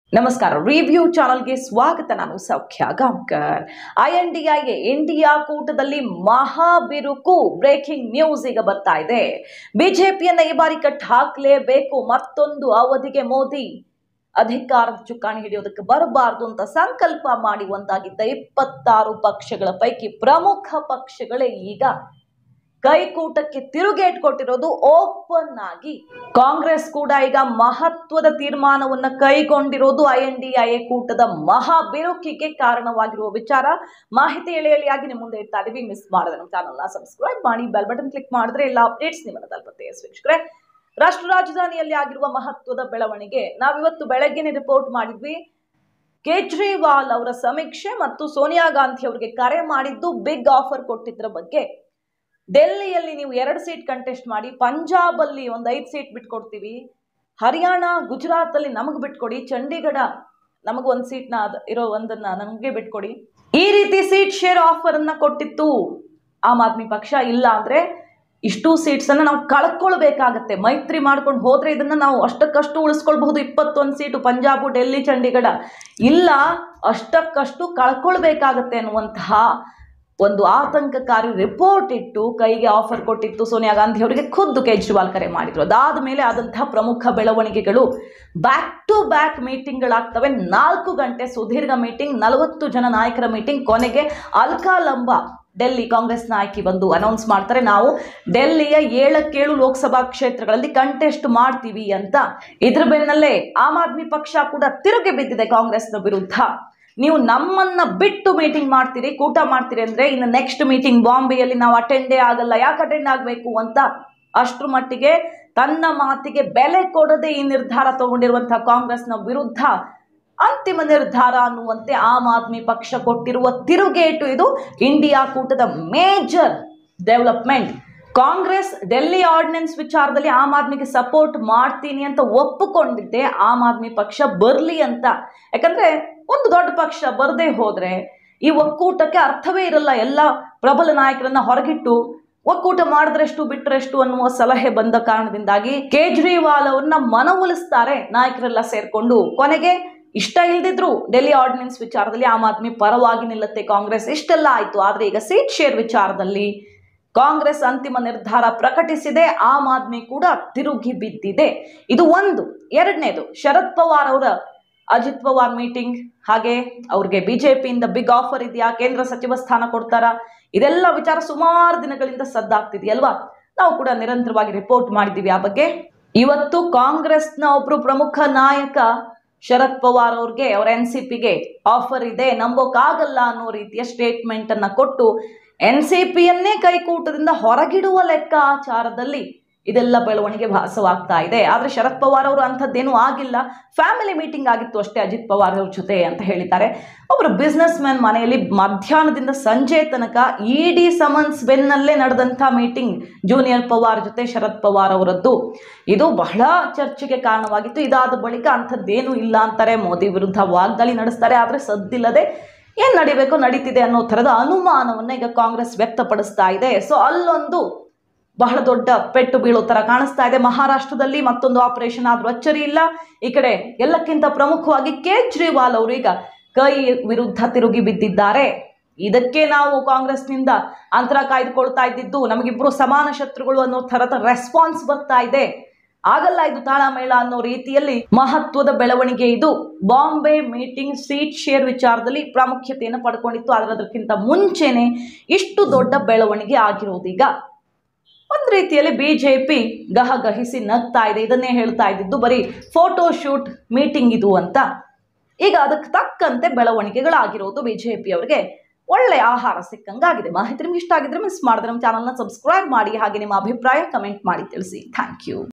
ನಮಸ್ಕಾರ ರಿವ್ಯೂ ಚಾನಲ್ಗೆ ಸ್ವಾಗತ ನಾನು ಸೌಖ್ಯ ಗಾಂವ್ಕರ್ ಐಎನ್ಡಿಐಗೆ ಇಂಡಿಯಾ ಕೂಟದಲ್ಲಿ ಮಹಾ ಬಿರುಕು ಬ್ರೇಕಿಂಗ್ ನ್ಯೂಸ್ ಈಗ ಬರ್ತಾ ಇದೆ ಬಿಜೆಪಿಯನ್ನ ಈ ಬಾರಿ ಕಟ್ ಹಾಕಲೇಬೇಕು ಮತ್ತೊಂದು ಅವಧಿಗೆ ಮೋದಿ ಅಧಿಕಾರದ ಚುಕ್ಕಾಣಿ ಹಿಡಿಯೋದಕ್ಕೆ ಬರಬಾರದು ಅಂತ ಸಂಕಲ್ಪ ಮಾಡಿ ಒಂದಾಗಿದ್ದ ಇಪ್ಪತ್ತಾರು ಪಕ್ಷಗಳ ಪೈಕಿ ಪ್ರಮುಖ ಪಕ್ಷಗಳೇ ಈಗ ಕೈಕೂಟಕ್ಕೆ ತಿರುಗೇಟ್ ಕೊಟ್ಟಿರೋದು ಓಪನ್ ಆಗಿ ಕಾಂಗ್ರೆಸ್ ಕೂಡ ಈಗ ಮಹತ್ವದ ತೀರ್ಮಾನವನ್ನ ಕೈಗೊಂಡಿರೋದು I N D I A ಕೂಟದ ಮಹಾ ಬಿರುಕಿಗೆ ಕಾರಣವಾಗಿರುವ ವಿಚಾರ ಮಾಹಿತಿ ಎಳೆ ಎಳೆಯಾಗಿ ನಿಮ್ಮ ಮುಂದೆ ಇಡ್ತಾ ಇದೀವಿ ಮಿಸ್ ಮಾಡದೆ ನಮ್ಮ ಚಾನಲ್ನ ಸಬ್ಸ್ಕ್ರೈಬ್ ಮಾಡಿ ಬೆಲ್ ಬಟನ್ ಕ್ಲಿಕ್ ಮಾಡಿದ್ರೆ ಎಲ್ಲ ಅಪ್ಡೇಟ್ಸ್ ನಿಮ್ಮನ್ನ ತಲುಪುತ್ತೆ ಎಸ್ ವೀಕ್ಷಕರೇ ರಾಷ್ಟ್ರ ರಾಜಧಾನಿಯಲ್ಲಿ ಆಗಿರುವ ಮಹತ್ವದ ಬೆಳವಣಿಗೆ ನಾವಿವತ್ತು ಬೆಳಗ್ಗೆನೆ ರಿಪೋರ್ಟ್ ಮಾಡಿದ್ವಿ ಕೇಜ್ರಿವಾಲ್ ಅವರ ಸಮೀಕ್ಷೆ ಮತ್ತು ಸೋನಿಯಾ ಗಾಂಧಿ ಅವರಿಗೆ ಕರೆ ಮಾಡಿದ್ದು ಬಿಗ್ ಆಫರ್ ಕೊಟ್ಟಿದ್ರ ಬಗ್ಗೆ ಡೆಲ್ಲಿಯಲ್ಲಿ ನೀವು ಎರಡು ಸೀಟ್ ಕಂಟೆಸ್ಟ್ ಮಾಡಿ ಪಂಜಾಬ್ ಅಲ್ಲಿ ಒಂದು ಐದು ಸೀಟ್ ಬಿಟ್ಕೊಡ್ತೀವಿ ಹರಿಯಾಣ ಗುಜರಾತ್ ಅಲ್ಲಿ ನಮಗೆ ಬಿಟ್ಕೊಡಿ ಚಂಡೀಗಢ ನಮಗೆ ಒಂದು ಸೀಟ್ನ ಅದ್- ಇರೋ ಒಂದನ್ನ ನಮಗೆ ಬಿಟ್ಕೊಡಿ ಈ ರೀತಿ ಸೀಟ್ ಶೇರ್ ಆಫರ್ ಅನ್ನ ಕೊಟ್ಟಿತ್ತು ಆಮ್ ಆದ್ಮಿ ಪಕ್ಷ ಇಲ್ಲ ಅಂದ್ರೆ ಇಷ್ಟು ಸೀಟ್ಸ್ ಅನ್ನ ನಾವು ಕಳ್ಕೊಳ್ಬೇಕಾಗತ್ತೆ ಮೈತ್ರಿ ಮಾಡ್ಕೊಂಡು ಹೋದ್ರೆ ಇದನ್ನ ನಾವು ಅಷ್ಟಕ್ಕಷ್ಟು ಉಳಿಸ್ಕೊಳ್ಬಹುದು ಇಪ್ಪತ್ತೊಂದು ಸೀಟು ಪಂಜಾಬು ಡೆಲ್ಲಿ ಚಂಡೀಗಢ ಇಲ್ಲ ಅಷ್ಟಕ್ಕಷ್ಟು ಕಳ್ಕೊಳ್ಬೇಕಾಗತ್ತೆ ಅನ್ನುವಂತಹ ಒಂದು ಆತಂಕಕಾರಿ ರಿಪೋರ್ಟ್ ಇಟ್ಟು ಕೈಗೆ ಆಫರ್ ಕೊಟ್ಟಿತ್ತು ಸೋನಿಯಾ ಗಾಂಧಿ ಅವರಿಗೆ ಖುದ್ದು ಕೇಜ್ರಿವಾಲ್ ಕರೆ ಮಾಡಿದ್ರು ಅದಾದ ಮೇಲೆ ಆದಂತಹ ಪ್ರಮುಖ ಬೆಳವಣಿಗೆಗಳು ಬ್ಯಾಕ್ ಟು ಬ್ಯಾಕ್ ಮೀಟಿಂಗ್ಗಳಾಗ್ತವೆ ನಾಲ್ಕು ಗಂಟೆ ಸುದೀರ್ಘ ಮೀಟಿಂಗ್ ನಲವತ್ತು ಜನ ನಾಯಕರ ಮೀಟಿಂಗ್ ಕೊನೆಗೆ ಅಲ್ಕಾ ಲಂಬಾ ಡೆಲ್ಲಿ ಕಾಂಗ್ರೆಸ್ ನಾಯಕಿ ಬಂದು ಅನೌನ್ಸ್ ಮಾಡ್ತಾರೆ ನಾವು ಡೆಲ್ಲಿಯ ಏಳಕ್ಕೇಳು ಲೋಕಸಭಾ ಕ್ಷೇತ್ರಗಳಲ್ಲಿ ಕಂಟೆಸ್ಟ್ ಮಾಡ್ತೀವಿ ಅಂತ ಇದ್ರ ಬೆನ್ನಲ್ಲೇ ಆಮ್ ಆದ್ಮಿ ಪಕ್ಷ ಕೂಡ ತಿರುಗಿ ಬಿದ್ದಿದೆ ಕಾಂಗ್ರೆಸ್ನ ವಿರುದ್ಧ ನೀವು ನಮ್ಮನ್ನ ಬಿಟ್ಟು ಮೀಟಿಂಗ್ ಮಾಡ್ತೀರಿ ಕೂಟ ಮಾಡ್ತೀರಿ ಅಂದ್ರೆ ಇನ್ನು ನೆಕ್ಸ್ಟ್ ಮೀಟಿಂಗ್ ಬಾಂಬೆಯಲ್ಲಿ ನಾವು ಅಟೆಂಡೇ ಆಗಲ್ಲ ಯಾಕೆ ಅಟೆಂಡ್ ಆಗಬೇಕು ಅಂತ ಅಷ್ಟ್ರ ಮಟ್ಟಿಗೆ ತನ್ನ ಮಾತಿಗೆ ಬೆಲೆ ಕೊಡದೆ ಈ ನಿರ್ಧಾರ ತಗೊಂಡಿರುವಂತಹ ಕಾಂಗ್ರೆಸ್ನ ವಿರುದ್ಧ ಅಂತಿಮ ನಿರ್ಧಾರ ಅನ್ನುವಂತೆ ಆಮ್ ಆದ್ಮಿ ಪಕ್ಷ ಕೊಟ್ಟಿರುವ ತಿರುಗೇಟು ಇದು ಇಂಡಿಯಾ ಕೂಟದ major development Congress Delhi ordinance ವಿಚಾರದಲ್ಲಿ ಆಮ್ ಆದ್ಮಿಗೆ ಸಪೋರ್ಟ್ ಮಾಡ್ತೀನಿ ಅಂತ ಒಪ್ಪಿಕೊಂಡಿದ್ದೆ ಆಮ್ ಆದ್ಮಿ ಪಕ್ಷ ಬರಲಿ ಅಂತ ಯಾಕಂದ್ರೆ ಒಂದು ದೊಡ್ಡ ಪಕ್ಷ ಬರದೇ ಹೋದ್ರೆ ಈ ಒಕ್ಕೂಟಕ್ಕೆ ಅರ್ಥವೇ ಇರಲ್ಲ ಎಲ್ಲ ಪ್ರಬಲ ನಾಯಕರನ್ನ ಹೊರಗಿಟ್ಟು ಒಕ್ಕೂಟ ಮಾಡಿದ್ರೆಷ್ಟು ಬಿಟ್ರೆಷ್ಟು ಅನ್ನುವ ಸಲಹೆ ಬಂದ ಕಾರಣದಿಂದಾಗಿ ಕೇಜ್ರಿವಾಲ್ ಅವ್ರನ್ನ ಮನವೊಲಿಸ್ತಾರೆ ನಾಯಕರೆಲ್ಲ ಸೇರ್ಕೊಂಡು ಕೊನೆಗೆ ಇಷ್ಟ ಇಲ್ದಿದ್ರು ಡೆಲ್ಲಿ ಆರ್ಡಿನೆನ್ಸ್ ವಿಚಾರದಲ್ಲಿ ಆಮ್ ಆದ್ಮಿ ಪರವಾಗಿ ನಿಲ್ಲುತ್ತೆ ಕಾಂಗ್ರೆಸ್ ಇಷ್ಟೆಲ್ಲ ಆಯ್ತು ಆದ್ರೆ ಈಗ ಸೀಟ್ ಶೇರ್ ವಿಚಾರದಲ್ಲಿ ಕಾಂಗ್ರೆಸ್ ಅಂತಿಮ ನಿರ್ಧಾರ ಪ್ರಕಟಿಸಿದೆ ಆಮ್ ಆದ್ಮಿ ಕೂಡ ತಿರುಗಿ ಬಿದ್ದಿದೆ ಇದು ಒಂದು ಎರಡನೇದು ಶರದ್ ಪವಾರ್ ಅವರ ಅಜಿತ್ ಪವಾರ್ ಮೀಟಿಂಗ್ ಹಾಗೆ ಅವ್ರಿಗೆ ಬಿಜೆಪಿಯಿಂದ ಬಿಗ್ ಆಫರ್ ಇದೆಯಾ ಕೇಂದ್ರ ಸಚಿವ ಸ್ಥಾನ ಕೊಡ್ತಾರಾ ಇದೆಲ್ಲ ವಿಚಾರ ಸುಮಾರು ದಿನಗಳಿಂದ ಸದ್ದಾಗ್ತಿದೆಯಲ್ವಾ ನಾವು ಕೂಡ ನಿರಂತರವಾಗಿ ರಿಪೋರ್ಟ್ ಮಾಡಿದ್ದೀವಿ ಆ ಬಗ್ಗೆ ಇವತ್ತು ಕಾಂಗ್ರೆಸ್ನ ಒಬ್ರು ಪ್ರಮುಖ ನಾಯಕ ಶರದ್ ಪವಾರ್ ಅವ್ರಿಗೆ ಅವ್ರ ಎನ್ ಸಿ ಪಿಗೆ ಆಫರ್ ಇದೆ ನಂಬೋಕ್ಕಾಗಲ್ಲ ಅನ್ನೋ ರೀತಿಯ ಸ್ಟೇಟ್ಮೆಂಟ್ ಅನ್ನ ಕೊಟ್ಟು ಎನ್ ಸಿ ಪಿಯನ್ನೇ ಕೈಕೂಟದಿಂದ ಹೊರಗಿಡುವ ಲೆಕ್ಕಾಚಾರದಲ್ಲಿ ಇದೆಲ್ಲ ಬೆಳವಣಿಗೆ ಭಾಸವಾಗ್ತಾ ಇದೆ ಆದ್ರೆ ಶರದ್ ಪವಾರ್ ಅವರು ಅಂಥದ್ದೇನೂ ಆಗಿಲ್ಲ ಫ್ಯಾಮಿಲಿ ಮೀಟಿಂಗ್ ಆಗಿತ್ತು ಅಷ್ಟೇ ಅಜಿತ್ ಪವಾರ್ ಅವ್ರ ಜೊತೆ ಅಂತ ಹೇಳಿದ್ದಾರೆ ಒಬ್ಬರು ಬಿಸ್ನೆಸ್ ಮ್ಯಾನ್ ಮನೆಯಲ್ಲಿ ಮಧ್ಯಾಹ್ನದಿಂದ ಸಂಜೆ ತನಕ ಇಡಿ ಸಮನ್ಸ್ ಬೆನ್ನಲ್ಲೇ ನಡೆದಂಥ ಮೀಟಿಂಗ್ ಜೂನಿಯರ್ ಪವಾರ್ ಜೊತೆ ಶರದ್ ಪವಾರ್ ಅವರದ್ದು ಇದು ಬಹಳ ಚರ್ಚೆಗೆ ಕಾರಣವಾಗಿತ್ತು ಇದಾದ ಬಳಿಕ ಅಂಥದ್ದೇನೂ ಇಲ್ಲ ಅಂತಾರೆ ಮೋದಿ ವಿರುದ್ಧ ವಾಗ್ದಾಳಿ ನಡೆಸ್ತಾರೆ ಆದರೆ ಸದ್ದಿಲ್ಲದೆ ಏನ್ ನಡಿಬೇಕು ನಡೀತಿದೆ ಅನ್ನೋ ಥರದ ಅನುಮಾನವನ್ನ ಈಗ ಕಾಂಗ್ರೆಸ್ ವ್ಯಕ್ತಪಡಿಸ್ತಾ ಇದೆ ಸೊ ಅಲ್ಲೊಂದು ಬಹಳ ದೊಡ್ಡ ಪೆಟ್ಟು ಬೀಳೋ ತರ ಕಾಣಿಸ್ತಾ ಇದೆ ಮಹಾರಾಷ್ಟ್ರದಲ್ಲಿ ಮತ್ತೊಂದು ಆಪರೇಷನ್ ಆದ್ರೂ ಅಚ್ಚರಿ ಇಲ್ಲ ಈ ಕಡೆ ಎಲ್ಲಕ್ಕಿಂತ ಪ್ರಮುಖವಾಗಿ ಕೇಜ್ರಿವಾಲ್ ಅವರು ಈಗ ಕೈ ವಿರುದ್ಧ ತಿರುಗಿ ಬಿದ್ದಿದ್ದಾರೆ ಇದಕ್ಕೆ ನಾವು ಕಾಂಗ್ರೆಸ್ನಿಂದ ಅಂತರ ಕಾಯ್ದುಕೊಳ್ತಾ ಇದ್ದಿದ್ದು ನಮಗಿಬ್ರು ಸಮಾನ ಶತ್ರುಗಳು ಅನ್ನೋ ಥರದ ರೆಸ್ಪಾನ್ಸ್ ಬರ್ತಾ ಇದೆ ಆಗಲ್ಲ ಇದು ತಾಳಮೇಳ ಅನ್ನೋ ರೀತಿಯಲ್ಲಿ ಮಹತ್ವದ ಬೆಳವಣಿಗೆ ಇದು ಬಾಂಬೆ ಮೀಟಿಂಗ್ ಸೀಟ್ ಶೇರ್ ವಿಚಾರದಲ್ಲಿ ಪ್ರಾಮುಖ್ಯತೆಯನ್ನು ಪಡ್ಕೊಂಡಿತ್ತು ಆದರೆ ಅದಕ್ಕಿಂತ ಮುಂಚೆನೆ ಇಷ್ಟು ದೊಡ್ಡ ಬೆಳವಣಿಗೆ ಆಗಿರೋದೀಗ ಒಂದು ರೀತಿಯಲ್ಲಿ ಬಿಜೆಪಿ ಗಹಗಹಿಸಿ ನಗ್ತಾ ಇದೆ ಇದನ್ನೇ ಹೇಳ್ತಾ ಇದ್ದಿದ್ದು ಬರೀ ಫೋಟೋ ಶೂಟ್ ಮೀಟಿಂಗ್ ಇದು ಅಂತ ಈಗ ಅದಕ್ಕೆ ತಕ್ಕಂತೆ ಬೆಳವಣಿಗೆಗಳಾಗಿರೋದು ಬಿಜೆಪಿ ಅವರಿಗೆ ಒಳ್ಳೆ ಆಹಾರ ಸಿಕ್ಕಂಗಾಗಿದೆ ಮಾಹಿತಿ ನಿಮ್ಗೆ ಇಷ್ಟ ಆಗಿದ್ರೆ ಮಿಸ್ ಮಾಡಿದ್ರೆ ನಮ್ಮ ಚಾನಲ್ನ ಸಬ್ಸ್ಕ್ರೈಬ್ ಮಾಡಿ ಹಾಗೆ ನಿಮ್ಮ ಅಭಿಪ್ರಾಯ ಕಮೆಂಟ್ ಮಾಡಿ ತಿಳಿಸಿ ಥ್ಯಾಂಕ್ ಯು